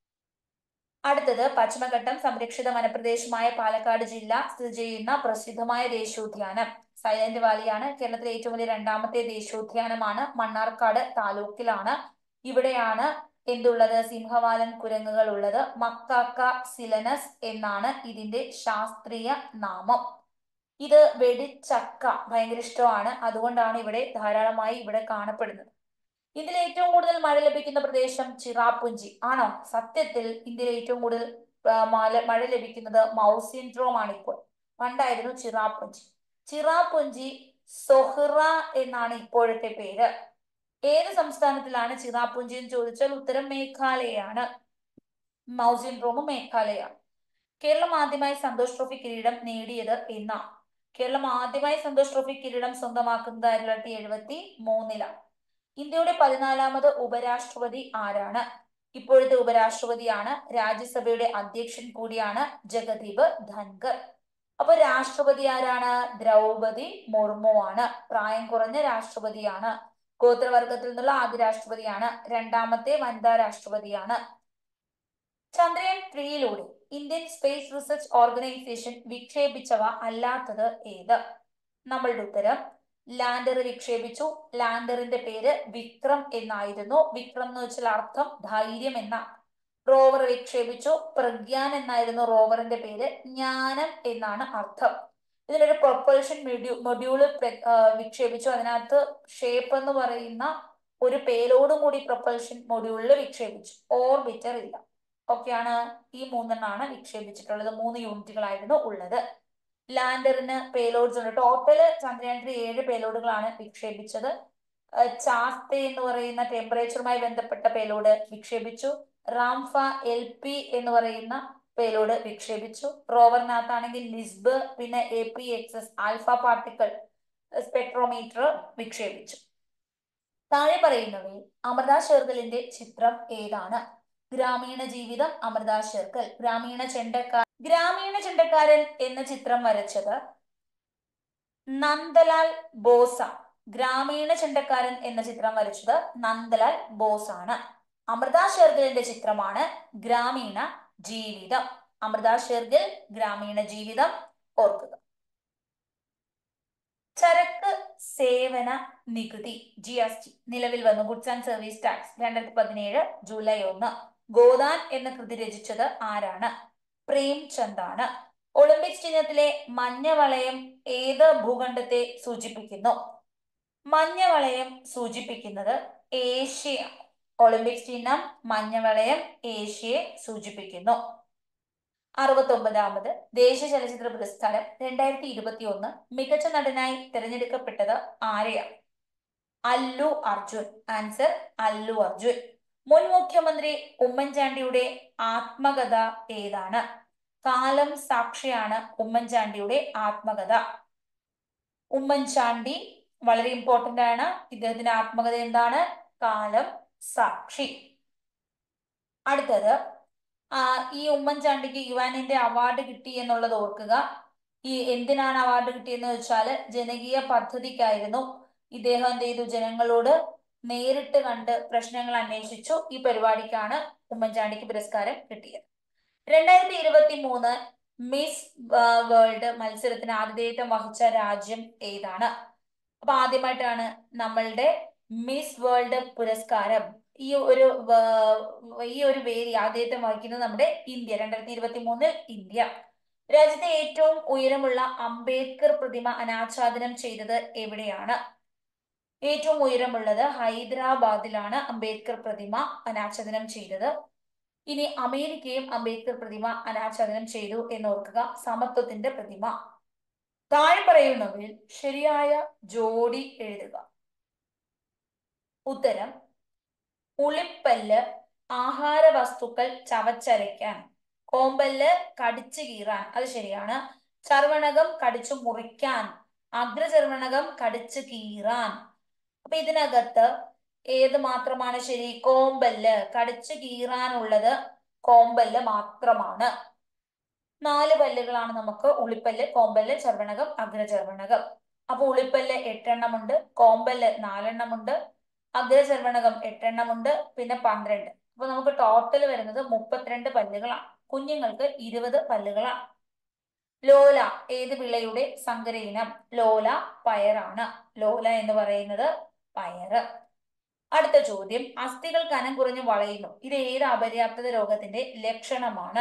അടുത്തത് പശ്ചിമഘട്ടം സംരക്ഷിത വനപ്രദേശമായ പാലക്കാട് ജില്ല സ്ഥിതി ചെയ്യുന്ന പ്രസിദ്ധമായ ദേശീയോദ്യാനം സൈലന്റ് വാലിയാണ് കേരളത്തിലെ ഏറ്റവും വലിയ രണ്ടാമത്തെ ദേശീയോദ്യാനമാണ് മണ്ണാർക്കാട് താലൂക്കിലാണ് ഇവിടെയാണ് എന്തുള്ളത് സിംഹവാലൻ കുരങ്ങുകൾ ഉള്ളത് മക്കാക്ക സിലനസ് എന്നാണ് ഇതിന്റെ ശാസ്ത്രീയ നാമം ഇത് വെടിച്ചക്ക ഭയങ്കര ഇഷ്ടമാണ് അതുകൊണ്ടാണ് ഇവിടെ ധാരാളമായി ഇവിടെ കാണപ്പെടുന്നത് ഇന്ത്യയിൽ ഏറ്റവും കൂടുതൽ മഴ ലഭിക്കുന്ന പ്രദേശം ചിറാപുഞ്ചി ആണോ സത്യത്തിൽ ഇന്ത്യയിൽ ഏറ്റവും കൂടുതൽ ആ, മല- മഴ ലഭിക്കുന്നത് മൗസിൻഡ്രോം ആണ് ഇപ്പോൾ പണ്ടായിരുന്നു ചിറാപുഞ്ചി ചിറാപുഞ്ചി സൊഹ്റ എന്നാണ് ഇപ്പോഴത്തെ പേര് ഏത് സംസ്ഥാനത്തിലാണ് ചിറാപുഞ്ചി എന്ന് ചോദിച്ചാൽ ഉത്തരം മേഘാലയയാണ് മൗസിൻഡ്രോമും മേഘാലയയാണ് കേരളം ആദ്യമായി സന്തോഷ് ട്രോഫി കിരീടം നേടിയത് എന്നാണ് കേരളം ആദ്യമായി സന്തോഷ് ട്രോഫി കിരീടം സ്വന്തമാക്കുന്നത് ആയിരത്തി തൊള്ളായിരത്തി എഴുപത്തി മൂന്നിലാണ് ഇന്ത്യയുടെ പതിനാലാമത് ഉപരാഷ്ട്രപതി ആരാണ് ഇപ്പോഴത്തെ ഉപരാഷ്ട്രപതിയാണ് രാജ്യസഭയുടെ അധ്യക്ഷൻ കൂടിയാണ് ജഗദീപ് ധൻകർ അപ്പൊ രാഷ്ട്രപതി ആരാണ് ദ്രൗപതി മുർമു ആണ് പ്രായം കുറഞ്ഞ രാഷ്ട്രപതിയാണ് ഗോത്രവർഗത്തിൽ നിന്നുള്ള ആദ്യ രാഷ്ട്രപതിയാണ് രണ്ടാമത്തെ വനിതാ രാഷ്ട്രപതിയാണ് ചന്ദ്രയാൻ ത്രീയിലൂടെ ഇന്ത്യൻ സ്പേസ് റിസർച്ച് ഓർഗനൈസേഷൻ വിക്ഷേപിച്ചവ അല്ലാത്തത് ഏത് നമ്മളുടെ ഉത്തരം ലാൻഡർ വിക്ഷേപിച്ചു ലാൻഡറിന്റെ പേര് വിക്രം എന്നായിരുന്നു വിക്രം എന്ന് വെച്ചാൽ അർത്ഥം ധൈര്യം എന്ന റോവർ വിക്ഷേപിച്ചു പ്രഗ്യാൻ എന്നായിരുന്നു റോവറിന്റെ പേര് ജ്ഞാനം എന്നാണ് അർത്ഥം ഇതിനൊരു പ്രൊപ്പൽഷൻ മൊഡ്യൂള് വിക്ഷേപിച്ചു അതിനകത്ത് ഷേപ്പ് എന്ന് പറയുന്ന ഒരു പേലോടും കൂടി പ്രൊപ്പൽഷൻ മൊഡ്യൂളിൽ വിക്ഷേപിച്ചു ഓർബിറ്റർ ഇല്ല ഒക്കെയാണ് ഈ മൂന്നെണ്ണാണ് വിക്ഷേപിച്ചിട്ടുള്ളത് മൂന്ന് യൂണിറ്റുകളായിരുന്നു ഉള്ളത് ലാൻഡറിന് പേലോഡ്സ് ഉണ്ട് ടോട്ടല് ചന്ദ്രയാൻ ത്രീ ഏഴ് പേലോഡുകളാണ് വിക്ഷേപിച്ചത് അഹ് ചാസ്തെ എന്ന് പറയുന്ന ടെമ്പറേച്ചറുമായി ബന്ധപ്പെട്ട പേലോഡ് വിക്ഷേപിച്ചു റാംഫ എൽ പി എന്ന് പറയുന്ന പേലോഡ് വിക്ഷേപിച്ചു റോവറിനകത്താണെങ്കിൽ ലിസ്ബ് പിന്നെ A P X S alpha particle spectrometer വിക്ഷേപിച്ചു താഴെ പറയുന്നവയിൽ അമൃത ഷെർഗലിന്റെ ചിത്രം ഏതാണ് ഗ്രാമീണ ജീവിതം അമൃത ഷെർഗൽ ഗ്രാമീണ ചെണ്ടക്കാർ ഗ്രാമീണ ചെണ്ടക്കാരൻ എന്ന ചിത്രം വരച്ചത് നന്ദലാൽ ബോസ ഗ്രാമീണ ചെണ്ടക്കാരൻ എന്ന ചിത്രം വരച്ചത് നന്ദലാൽ ബോസ് ആണ് അമൃത ഷെർഗലിന്റെ ചിത്രമാണ് ഗ്രാമീണ ജീവിതം അമൃത ഷെർഗിൽ ഗ്രാമീണ ജീവിതം ഓർക്കുക ചരക്ക് സേവന നികുതി ജി എസ് ടി നിലവിൽ വന്നു ഗുഡ്സ് ആൻഡ് സർവീസ് ടാക്സ് രണ്ടായിരത്തി പതിനേഴ് ജൂലൈ ഒന്ന് ഗോദാൻ എന്ന കൃതി രചിച്ചത് ആരാണ് പ്രേംചന്ദ് ആണ് ഒളിമ്പിക്സ് ചിഹ്നത്തിലെ മഞ്ഞ വളയം ഏത് ഭൂഖണ്ഡത്തെ സൂചിപ്പിക്കുന്നു മഞ്ഞ വളയം സൂചിപ്പിക്കുന്നത് ഏഷ്യ ഒളിമ്പിക്സ് ചിഹ്നം മഞ്ഞ വളയം ഏഷ്യയെ സൂചിപ്പിക്കുന്നു അറുപത്തൊമ്പതാമത് ദേശീയ ചലച്ചിത്ര പുരസ്കാരം രണ്ടായിരത്തി ഇരുപത്തി ഒന്ന് മികച്ച നടനായി തിരഞ്ഞെടുക്കപ്പെട്ടത് ആരെയാണ് അല്ലു അർജുൻ ആൻസർ അല്ലു അർജുൻ മുൻ മുഖ്യമന്ത്രി ഉമ്മൻചാണ്ടിയുടെ ആത്മകഥ ഏതാണ് കാലം സാക്ഷിയാണ് ഉമ്മൻചാണ്ടിയുടെ ആത്മകഥ ഉമ്മൻചാണ്ടി വളരെ ഇമ്പോർട്ടന്റ് ആണ് ഇദ്ദേഹത്തിന്റെ ആത്മകഥ എന്താണ് കാലം സാക്ഷി അടുത്തത് ആ, ഈ ഉമ്മൻചാണ്ടിക്ക് യുവാനിന്റെ അവാർഡ് കിട്ടി എന്നുള്ളത് ഓർക്കുക ഈ എന്തിനാണ് അവാർഡ് കിട്ടിയെന്ന് വെച്ചാൽ ജനകീയ പദ്ധതിക്കായിരുന്നു ഇദ്ദേഹം എന്ത് ചെയ്തു ജനങ്ങളോട് നേരിട്ട് കണ്ട് പ്രശ്നങ്ങൾ അന്വേഷിച്ചു ഈ പരിപാടിക്കാണ് ഉമ്മൻചാണ്ടിക്ക് പുരസ്കാരം കിട്ടിയത് രണ്ടായിരത്തി ഇരുപത്തി മൂന്ന് മിസ് വേൾഡ് മത്സരത്തിന് ആതിഥേയത്വം വഹിച്ച രാജ്യം ഏതാണ് അപ്പൊ ആദ്യമായിട്ടാണ് നമ്മളുടെ മിസ് വേൾഡ് പുരസ്കാരം ഈ ഒരു വ- ഈ ഒരു വേദി ആദ്യത്തെ വഹിക്കുന്നത് നമ്മുടെ ഇന്ത്യ രണ്ടായിരത്തി ഇരുപത്തി മൂന്നിൽ ഇന്ത്യ രാജ്യത്തെ ഏറ്റവും ഉയരമുള്ള അംബേദ്കർ പ്രതിമ അനാച്ഛാദനം ചെയ്തത് എവിടെയാണ് ഏറ്റവും ഉയരമുള്ളത് ഹൈദരാബാദിലാണ് അംബേദ്കർ പ്രതിമ അനാച്ഛാദനം ചെയ്തത് ഇനി അമേരിക്കയും അംബേദ്കർ പ്രതിമ അനാച്ഛാദനം ചെയ്തു എന്ന് ഓർക്കുക സമത്വത്തിന്റെ പ്രതിമ താഴെ പറയുന്നവയിൽ ശരിയായ ജോഡി എഴുതുക ഉത്തരം ഉളിപ്പല്ല് ആഹാര വസ്തുക്കൾ ചവച്ചരയ്ക്കാൻ കോമ്പല്ല് കടിച്ചു കീറാൻ അത് ശരിയാണ് ചർവണകം കടിച്ചു മുറിക്കാൻ അഗ്രചർവണകം കടിച്ചു കീറാൻ അപ്പൊ ഇതിനകത്ത് ഏത് മാത്രമാണ് ശരി കോമ്പല്ല് കടിച്ചു കീറാനുള്ളത് കോമ്പല്ല് മാത്രമാണ് നാല് പല്ലുകളാണ് നമുക്ക് ഉളിപ്പല്ല് കോമ്പല്ല് ചർവണകം അഗ്രചർവണകം അപ്പൊ ഉളിപ്പല്ല് എട്ടെണ്ണമുണ്ട് കോമ്പല്ല് നാലെണ്ണമുണ്ട് അഗ്രചർവണകം എട്ടെണ്ണമുണ്ട് പിന്നെ പന്ത്രണ്ട് അപ്പൊ നമുക്ക് ടോട്ടൽ വരുന്നത് മുപ്പത്തിരണ്ട് പല്ലുകളാണ് കുഞ്ഞുങ്ങൾക്ക് ഇരുപത് പല്ലുകളാണ് ലോല ഏത് വിളയുടെ സങ്കര ഇനം ലോല പയറാണ് ലോല എന്ന് പറയുന്നത് പയറ് അടുത്ത ചോദ്യം അസ്ഥികൾ കനം കുറഞ്ഞു വളയുന്നു ഇത് ഏത് അപര്യാപ്തത രോഗത്തിന്റെ ലക്ഷണമാണ്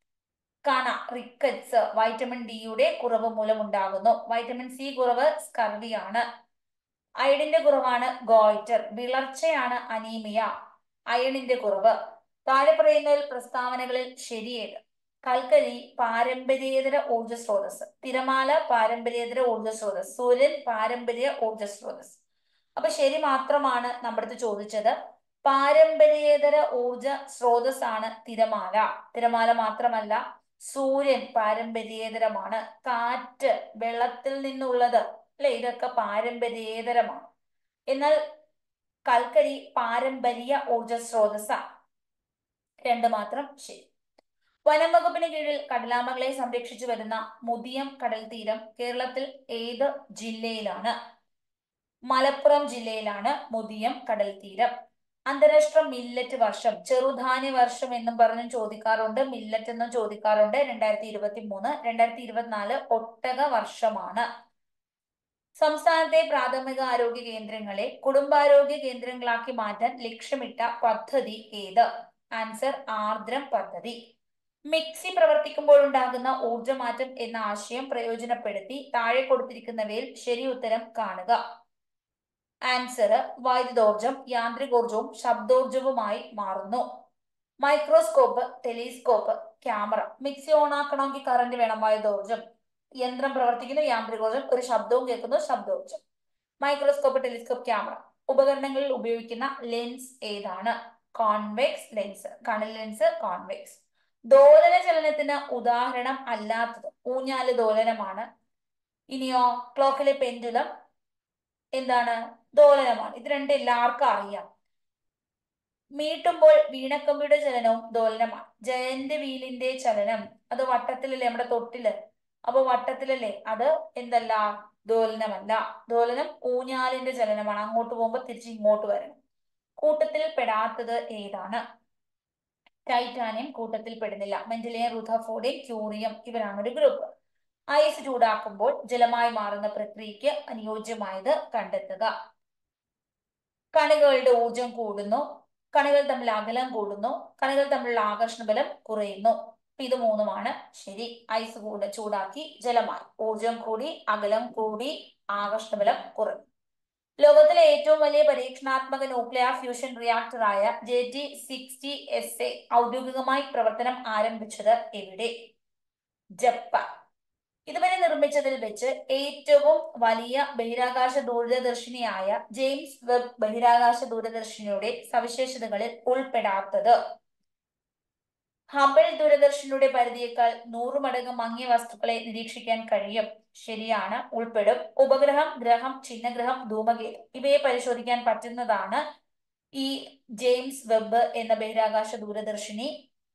കണ റിക്കറ്റ്സ് വൈറ്റമിൻ ഡിയുടെ കുറവ് മൂലം ഉണ്ടാകുന്നു വൈറ്റമിൻ സി കുറവ് സ്കർവിയാണ് അയഡിന്റെ കുറവാണ് ഗോയിറ്റർ വിളർച്ചയാണ് അനീമിയ അയണിന്റെ കുറവ് താഴെ പറയുന്നതിൽ പ്രസ്താവനകളിൽ ശരിയേത് കൽക്കരി പാരമ്പര്യേതര ഊർജ സ്രോതസ് തിരമാല പാരമ്പര്യേതര ഊർജ സ്രോതസ് സൂര്യൻ പാരമ്പര്യ ഊർജ സ്രോതസ് അപ്പൊ ശരി മാത്രമാണ് നമ്മുടെ അടുത്ത് ചോദിച്ചത് പാരമ്പര്യേതര ഊർജ സ്രോതസ്സാണ് തിരമാല തിരമാല മാത്രമല്ല സൂര്യൻ പാരമ്പര്യേതരമാണ് കാറ്റ് വെള്ളത്തിൽ നിന്നുള്ളത് അല്ലെ ഇതൊക്കെ പാരമ്പര്യേതരമാണ് എന്നാൽ കൽക്കരി പാരമ്പര്യ ഊർജ സ്രോതസ്സാണ് രണ്ട് മാത്രം ശരി വനം വകുപ്പിന് കീഴിൽ കടലാമകളെ സംരക്ഷിച്ചു വരുന്ന മുതിയം കടൽ തീരം കേരളത്തിൽ ഏത് ജില്ലയിലാണ് മലപ്പുറം ജില്ലയിലാണ് മുതിയം കടൽ തീരം അന്താരാഷ്ട്ര മില്ലറ്റ് വർഷം ചെറുധാന്യ വർഷം എന്നും പറഞ്ഞും ചോദിക്കാറുണ്ട് മില്ലറ്റ് എന്നും ചോദിക്കാറുണ്ട് രണ്ടായിരത്തി ഇരുപത്തി മൂന്ന് രണ്ടായിരത്തി ഇരുപത്തിനാല് ഒട്ടക വർഷമാണ് സംസ്ഥാനത്തെ പ്രാഥമിക ആരോഗ്യ കേന്ദ്രങ്ങളെ കുടുംബാരോഗ്യ കേന്ദ്രങ്ങളാക്കി മാറ്റാൻ ലക്ഷ്യമിട്ട പദ്ധതി ഏത് ആൻസർ ആർദ്രം പദ്ധതി മിക്സി പ്രവർത്തിക്കുമ്പോഴുണ്ടാകുന്ന ഊർജ്ജമാറ്റം എന്ന ആശയം പ്രയോജനപ്പെടുത്തി താഴെ കൊടുത്തിരിക്കുന്നവയിൽ ശരി ഉത്തരം കാണുക ആൻസർ വൈദ്യുതോർജം യാന്ത്രികോർജവും ശബ്ദോർജവുമായി മാറുന്നു microscope telescope camera mixie on ആക്കണമെങ്കിൽ കറണ്ട് വേണം വൈദ്യുതോർജം യന്ത്രം പ്രവർത്തിക്കുന്നു യാന്ത്രികോർജം ഒരു ശബ്ദവും കേൾക്കുന്നു ശബ്ദോർജം മൈക്രോസ്കോപ്പ് ടെലിസ്കോപ്പ് ക്യാമറ ഉപകരണങ്ങളിൽ ഉപയോഗിക്കുന്ന ലെൻസ് ഏതാണ് കോൺവെക്സ് ലെൻസ് കണൽ ലെൻസ് കോൺവെക്സ് ദോലന ചലനത്തിന് ഉദാഹരണം അല്ലാത്തത് ഊഞ്ഞാല് ദോലനമാണ് ഇനിയോ ക്ലോക്കിലെ പെൻഡുലം എന്താണ് ദോലനമാണ് ഇത് രണ്ടും എല്ലാവർക്കും അറിയാം മീട്ടുമ്പോൾ വീണക്കമ്പിയുടെ ചലനവും ദോലനമാണ് ജയന്റ് വീലിന്റെ ചലനം അത് വട്ടത്തിലല്ലേ നമ്മുടെ തൊട്ടില് അപ്പൊ വട്ടത്തിലല്ലേ അത് എന്തല്ല ദോലനമല്ല ദോലനം ഊഞ്ഞാലിന്റെ ചലനമാണ് അങ്ങോട്ട് പോകുമ്പോൾ തിരിച്ച് ഇങ്ങോട്ട് വരണം കൂട്ടത്തിൽ പെടാത്തത് ഏതാണ് ടൈറ്റാനിയം കൂട്ടത്തിൽ പെടുന്നില്ല മെന്റലിയം റുഥഫോർഡിയം ക്യൂറിയം ഇവരാണ് ഒരു ഗ്രൂപ്പ് ഐസ് ചൂടാക്കുമ്പോൾ ജലമായി മാറുന്ന പ്രക്രിയയ്ക്ക് അനുയോജ്യമായത് കണ്ടെത്തുക കണികളുടെ ഊർജം കൂടുന്നു കണികൾ തമ്മിൽ അകലം കൂടുന്നു കണികൾ തമ്മിലുള്ള ആകർഷണ ബലം കുറയുന്നു ഇത് മൂന്നുമാണ് ശരി ഐസ് കൂടെ ചൂടാക്കി ജലമായി ഊർജം കൂടി അകലം കൂടി ആകർഷണ ബലം കുറഞ്ഞു ലോകത്തിലെ ഏറ്റവും വലിയ പരീക്ഷണാത്മക ന്യൂക്ലിയർ ഫ്യൂഷൻ റിയാക്ടറായ J T sixty S A ഔദ്യോഗികമായി പ്രവർത്തനം ആരംഭിച്ചത് എവിടെ ജപ്പാൻ ഇതുവരെ നിർമ്മിച്ചതിൽ വെച്ച് ഏറ്റവും വലിയ ബഹിരാകാശ ദൂരദർശിനിയായ ജെയിംസ് വെബ് ബഹിരാകാശ ദൂരദർശിനിയുടെ സവിശേഷതകളിൽ ഉൾപ്പെടാത്തത് ഹബിൾ ദൂരദർശിനിയുടെ പരിധിയേക്കാൾ നൂറ് മടങ്ങ് മങ്ങിയ വസ്തുക്കളെ നിരീക്ഷിക്കാൻ കഴിയും ശരിയാണ് ഉൾപ്പെടും ഉപഗ്രഹം ഗ്രഹം ചിഹ്നഗ്രഹം ധൂമകേതു ഇവയെ പരിശോധിക്കാൻ പറ്റുന്നതാണ് ഈ ജെയിംസ് വെബ് എന്ന ബഹിരാകാശ ദൂരദർശിനി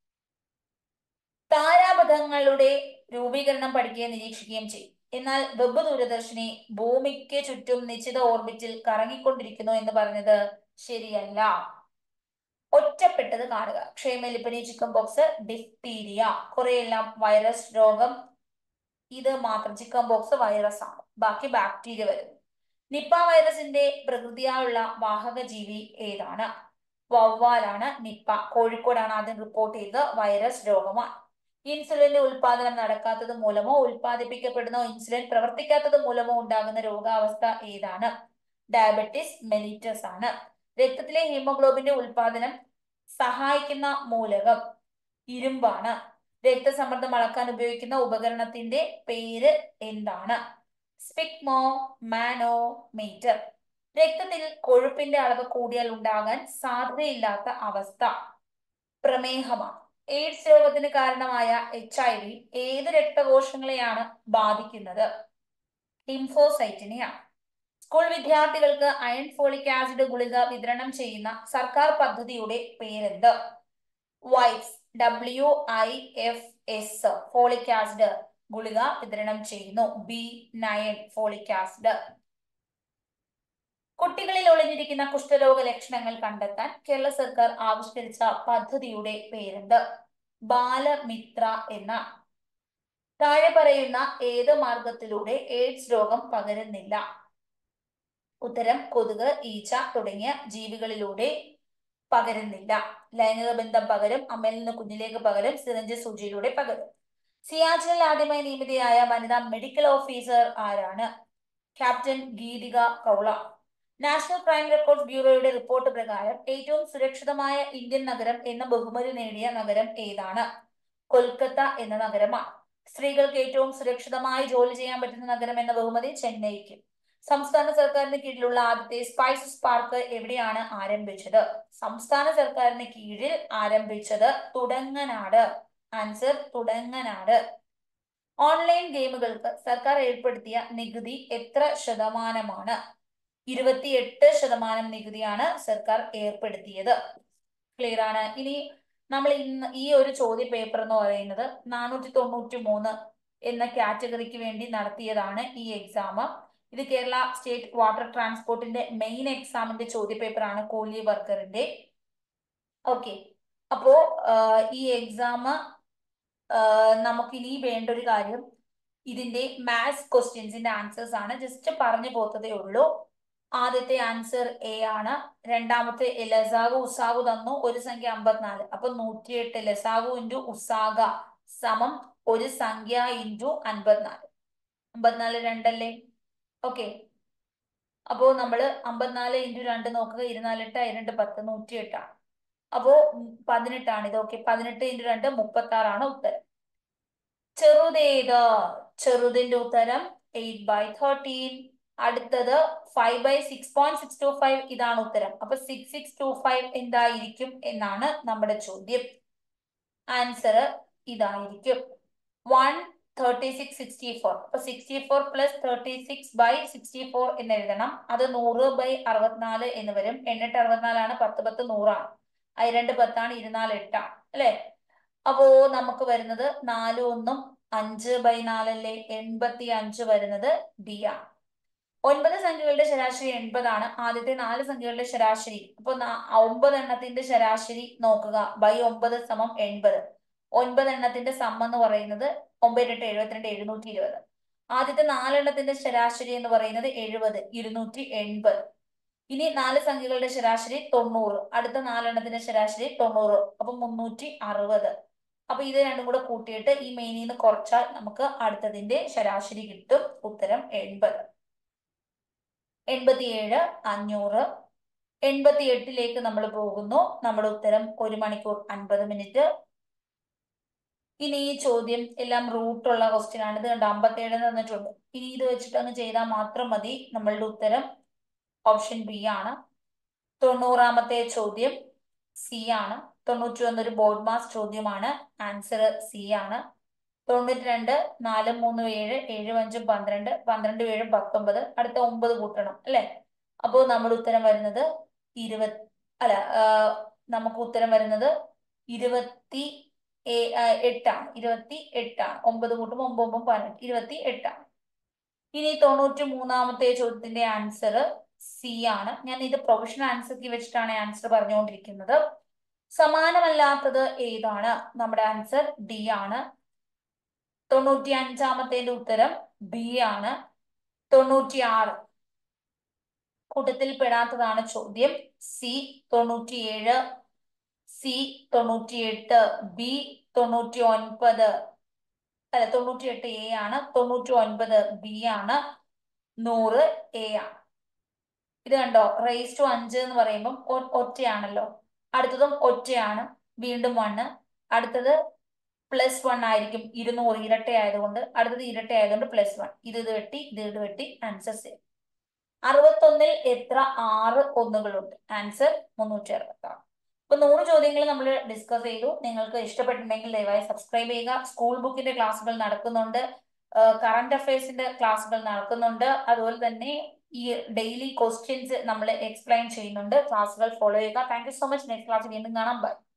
താരാപഥങ്ങളുടെ രൂപീകരണം പഠിക്കുകയും നിരീക്ഷിക്കുകയും ചെയ്യും എന്നാൽ വെബ് ദൂരദർശിനി ഭൂമിക്ക് ചുറ്റും നിശ്ചിത ഓർബിറ്റിൽ കറങ്ങിക്കൊണ്ടിരിക്കുന്നു എന്ന് പറഞ്ഞത് ശരിയല്ല ഒറ്റപ്പെട്ടത് കാണുക ക്ഷേമലിപ്പനി ചിക്കൻ ബോക്സ് ഡിഫ്തീരിയ കുറെയെല്ലാം വൈറസ് രോഗം ഇത് മാത്രം ചിക്കൻ ബോക്സ് വൈറസ് ആണ് ബാക്കി ബാക്ടീരിയ വരുന്നു നിപ്പ വൈറസിന്റെ പ്രകൃതിയായുള്ള വാഹക ജീവി ഏതാണ് വവ്വാലാണ് നിപ്പ കോഴിക്കോടാണ് ആദ്യം റിപ്പോർട്ട് ചെയ്തത് വൈറസ് രോഗമാണ് ഇൻസുലിന്റെ ഉൽപാദനം നടക്കാത്തത് മൂലമോ ഉൽപ്പാദിപ്പിക്കപ്പെടുന്ന ഇൻസുലിൻ പ്രവർത്തിക്കാത്തത് മൂലമോ ഉണ്ടാകുന്ന രോഗാവസ്ഥ ഏതാണ് ഡയബറ്റിസ് മെലിറ്റസ് ആണ് രക്തത്തിലെ ഹീമോഗ്ലോബിന്റെ ഉൽപാദനം സഹായിക്കുന്ന മൂലകം ഇരുമ്പാണ് രക്തസമ്മർദ്ദം അളക്കാൻ ഉപയോഗിക്കുന്ന ഉപകരണത്തിന്റെ പേര് എന്താണ് സ്പിക്മോ മാനോമീറ്റർ രക്തത്തിൽ കൊഴുപ്പിന്റെ അളവ് കൂടിയാൽ ഉണ്ടാകാൻ സാധ്യതയില്ലാത്ത അവസ്ഥ പ്രമേഹമാണ് എയ്ഡ്സ് രോഗത്തിന് കാരണമായ എച്ച് ഐ വി ഏത് രക്തകോശങ്ങളെയാണ് ബാധിക്കുന്നത് ലിംഫോസൈറ്റിനെയാണ് സ്കൂൾ വിദ്യാർത്ഥികൾക്ക് അയൺ ഫോളിക് ആസിഡ് ഗുളിക വിതരണം ചെയ്യുന്ന സർക്കാർ പദ്ധതിയുടെ പേരെന്ത് വൈപ്സ് W I F S folic acid ഗുളിക വിതരണം ചെയ്യുന്നു ബി നയൻ ഫോളിക് ആസിഡ് കുട്ടികളിൽ ഒളിഞ്ഞിരിക്കുന്ന കുഷ്ഠരോഗ ലക്ഷണങ്ങൾ കണ്ടെത്താൻ കേരള സർക്കാർ ആവിഷ്കരിച്ച പദ്ധതിയുടെ പേരെന്ത് ബാലമിത്ര എന്ന താഴെ പറയുന്ന ഏത് മാർഗത്തിലൂടെ എയ്ഡ്സ് രോഗം പകരുന്നില്ല ഉത്തരം കൊതുക് ഈച്ച തുടങ്ങിയ ജീവികളിലൂടെ പകരുന്നില്ല ലൈംഗിക ബന്ധം പകരും അമ്മയിൽ നിന്ന് കുഞ്ഞിലേക്ക് പകരും സിറിഞ്ച് സൂചിയിലൂടെ പകരും സിയാച്ചിനിൽ ആദ്യമായി നിയമിതയായ വനിതാ മെഡിക്കൽ ഓഫീസർ ആരാണ് captain Geetika Koul national crime records ബ്യൂറോയുടെ റിപ്പോർട്ട് പ്രകാരം ഏറ്റവും സുരക്ഷിതമായ ഇന്ത്യൻ നഗരം എന്ന ബഹുമതി നേടിയ നഗരം ഏതാണ് കൊൽക്കത്ത എന്ന നഗരമാണ് സ്ത്രീകൾക്ക് ഏറ്റവും സുരക്ഷിതമായി ജോലി ചെയ്യാൻ പറ്റുന്ന നഗരം എന്ന ബഹുമതി ചെന്നൈക്ക് സംസ്ഥാന സർക്കാരിന് കീഴിലുള്ള ആദ്യത്തെ സ്പൈസസ് പാർക്ക് എവിടെയാണ് ആരംഭിച്ചത് സംസ്ഥാന സർക്കാരിന് കീഴിൽ ആരംഭിച്ചത് തുടങ്ങനാട് ആൻസർ തുടങ്ങനാട് ഓൺലൈൻ ഗെയിമുകൾക്ക് സർക്കാർ ഏർപ്പെടുത്തിയ നികുതി എത്ര ശതമാനമാണ് ഇരുപത്തിയെട്ട് ശതമാനം നികുതിയാണ് സർക്കാർ ഏർപ്പെടുത്തിയത് ക്ലിയർ ആണ് ഇനി നമ്മൾ ഇന്ന് ഈ ഒരു ചോദ്യ പേപ്പർ എന്ന് പറയുന്നത് നാനൂറ്റി തൊണ്ണൂറ്റി മൂന്ന് എന്ന കാറ്റഗറിക്ക് വേണ്ടി നടത്തിയതാണ് ഈ എക്സാം ഇത് കേരള സ്റ്റേറ്റ് വാട്ടർ ട്രാൻസ്പോർട്ടിന്റെ മെയിൻ എക്സാമിന്റെ ചോദ്യ പേപ്പറാണ് കൂലി വർക്കറിന്റെ ഓക്കെ അപ്പോ ഈ എക്സാം നമുക്കിനി വേണ്ട ഒരു കാര്യം ഇതിന്റെ മാത്സ് ക്വസ്റ്റ്യൻസിന്റെ ആൻസേഴ്സ് ആണ് ജസ്റ്റ് പറഞ്ഞു പോത്തതേ ഉള്ളൂ ആദ്യത്തെ ആൻസർ എ ആണ് രണ്ടാമത്തെ ലസാഗു ഉസാഗു തന്നു ഒരു സംഖ്യ അമ്പത്തിനാല് അപ്പൊ നൂറ്റിയെട്ട് ലസാഗു ഇൻറ്റു ഉസാഗ സമം ഒരു സംഖ്യ ഇൻറ്റു അൻപത്തിനാല് അമ്പത്തിനാല് രണ്ടല്ലേ ഓക്കെ അപ്പോ നമ്മൾ അമ്പത്തിനാല് ഇൻറ്റു രണ്ട് നോക്കുക ഇരുന്നാലെട്ട് രണ്ട് പത്ത് നൂറ്റി എട്ടാണ് അപ്പോ പതിനെട്ടാണ് ഇത് ഓക്കെ പതിനെട്ട് ഇൻറ്റു രണ്ട് മുപ്പത്തി ആറാണ് ഉത്തരം ചെറുതേത് ചെറുതിന്റെ ഉത്തരം എയ്റ്റ് ബൈ തേർട്ടീൻ അടുത്തത് five by six point six two five ഇതാണ് ഉത്തരം അപ്പൊ സിക്സ് സിക്സ് ടു ഫൈവ് എന്തായിരിക്കും എന്നാണ് നമ്മുടെ ചോദ്യം ആൻസർ ഇതായിരിക്കും one thirty six sixty four അപ്പൊ sixty four plus thirty six by sixty four എന്ന് എഴുതണം അത് നൂറ് ബൈ അറുപത്തിനാല് എന്ന് വരും എണ്ണെട്ട് അറുപത്തിനാലാണ് പത്ത് പത്ത് നൂറാണ് അത് രണ്ട് പത്താണ് ഇരുന്നാല് എട്ടാണ് അല്ലെ അപ്പോ നമുക്ക് വരുന്നത് നാല് ഒന്നും അഞ്ച് ബൈ നാലല്ലേ എൺപത്തി അഞ്ച് വരുന്നത് ഡി ആണ് ഒൻപത് സംഖ്യകളുടെ ശരാശരി എൺപതാണ് ആദ്യത്തെ നാല് സംഖ്യകളുടെ ശരാശരി അപ്പൊ ഒമ്പത് എണ്ണത്തിന്റെ ശരാശരി നോക്കുക ബൈ ഒമ്പത് സമം എൺപത് ഒൻപത് എണ്ണത്തിന്റെ സം എന്ന് പറയുന്നത് ഒമ്പത് എട്ട് എഴുപത്തിരണ്ട് എഴുന്നൂറ്റി ഇരുപത് ആദ്യത്തെ നാലെണ്ണത്തിന്റെ ശരാശരി എന്ന് പറയുന്നത് എഴുപത് ഇരുന്നൂറ്റി എൺപത് ഇനി നാല് സംഖ്യകളുടെ ശരാശരി തൊണ്ണൂറ് അടുത്ത നാലെണ്ണത്തിന്റെ ശരാശരി തൊണ്ണൂറ് അപ്പൊ മുന്നൂറ്റി അറുപത് അപ്പൊ ഇത് രണ്ടും കൂടെ കൂട്ടിയിട്ട് ഈ മെയിനിൽ നിന്ന് കുറച്ചാൽ നമുക്ക് അടുത്തതിന്റെ ശരാശരി കിട്ടും ഉത്തരം എൺപത് എൺപത്തിയേഴ് അഞ്ഞൂറ് എൺപത്തി എട്ടിലേക്ക് നമ്മൾ പോകുന്നു നമ്മുടെ ഉത്തരം ഒരു മണിക്കൂർ അൻപത് മിനിറ്റ് ഇനി ഈ ചോദ്യം എല്ലാം റൂട്ടുള്ള ക്വസ്റ്റ്യൻ ആണ് ഇത് കണ്ട് അമ്പത്തേഴ് തന്നിട്ടുണ്ട് ഇനി ഇത് വെച്ചിട്ട് അങ്ങ് ചെയ്താൽ മാത്രം മതി നമ്മളുടെ ഉത്തരം ഓപ്ഷൻ ബി ആണ് തൊണ്ണൂറാമത്തെ ചോദ്യം സി ആണ് തൊണ്ണൂറ്റി ഒന്ന് ഒരു ബോർഡ് മാസ് ചോദ്യമാണ് ആൻസർ സി ആണ് തൊണ്ണൂറ്റി രണ്ട് നാലും മൂന്നും ഏഴ് ഏഴും അഞ്ചും പന്ത്രണ്ട് പന്ത്രണ്ട് ഏഴും പത്തൊമ്പത് അടുത്ത ഒമ്പത് കൂട്ടണം അല്ലെ അപ്പോൾ നമ്മുടെ ഉത്തരം വരുന്നത് ഇരുപത്തി അല്ല നമുക്ക് ഉത്തരം വരുന്നത് ഇരുപത്തി എട്ടാണ് ഇരുപത്തി എട്ടാണ് ഒമ്പത് കൂട്ടുമ്പോൾ ഒമ്പത് ഒമ്പത് പതിനെട്ട് ഇരുപത്തി എട്ടാണ് ഇനി തൊണ്ണൂറ്റി മൂന്നാമത്തെ ചോദ്യത്തിന്റെ ആൻസർ സി ആണ് ഞാൻ ഇത് പ്രൊഫഷണൽ ആൻസർ വെച്ചിട്ടാണ് ആൻസർ പറഞ്ഞുകൊണ്ടിരിക്കുന്നത് സമാനമല്ലാത്തത് ഏതാണ് നമ്മുടെ ആൻസർ ഡി ആണ് തൊണ്ണൂറ്റി അഞ്ചാമത്തേന്റെ ഉത്തരം ബി ആണ് തൊണ്ണൂറ്റി ആറ് കൂട്ടത്തിൽ പെടാത്തതാണ് ചോദ്യം സി തൊണ്ണൂറ്റിയേഴ് സി തൊണ്ണൂറ്റിയെട്ട് ബി തൊണ്ണൂറ്റി ഒൻപത് അല്ല തൊണ്ണൂറ്റിയെട്ട് എ ആണ് തൊണ്ണൂറ്റി ഒൻപത് ബി ആണ് നൂറ് എ ആണ് ഇത് കണ്ടോ റേസ് ടു അഞ്ച് എന്ന് പറയുമ്പം ഒറ്റയാണല്ലോ അടുത്തതും ഒറ്റയാണ് വീണ്ടും വണ്ണ് അടുത്തത് പ്ലസ് വൺ ആയിരിക്കും ഇരുന്നൂറ് ഇരട്ട ആയതുകൊണ്ട് അടുത്തത് ഇരട്ട ആയതുകൊണ്ട് പ്ലസ് വൺ ഇത് ഇത് വെട്ടി ഇത് ഇത് വെട്ടി ആൻസർ സെയിം അറുപത്തൊന്നിൽ എത്ര ആറ് ഒന്നുകളുണ്ട് ആൻസർ മുന്നൂറ്റി അറുപത്തി ആറ് അപ്പൊ നൂറ് ചോദ്യങ്ങൾ നമ്മൾ ഡിസ്കസ് ചെയ്തു നിങ്ങൾക്ക് ഇഷ്ടപ്പെട്ടിട്ടുണ്ടെങ്കിൽ ദയവായി സബ്സ്ക്രൈബ് ചെയ്യുക സ്കൂൾ ബുക്കിന്റെ ക്ലാസ്സുകൾ നടക്കുന്നുണ്ട് കറണ്ട് അഫയേഴ്സിന്റെ ക്ലാസ്സുകൾ നടക്കുന്നുണ്ട് അതുപോലെ തന്നെ ഈ ഡെയിലി ക്വസ്റ്റ്യൻസ് നമ്മൾ എക്സ്പ്ലെയിൻ ചെയ്യുന്നുണ്ട് ക്ലാസ്സുകൾ ഫോളോ ചെയ്യുക thank you so much next class വീണ്ടും കാണാം ബൈ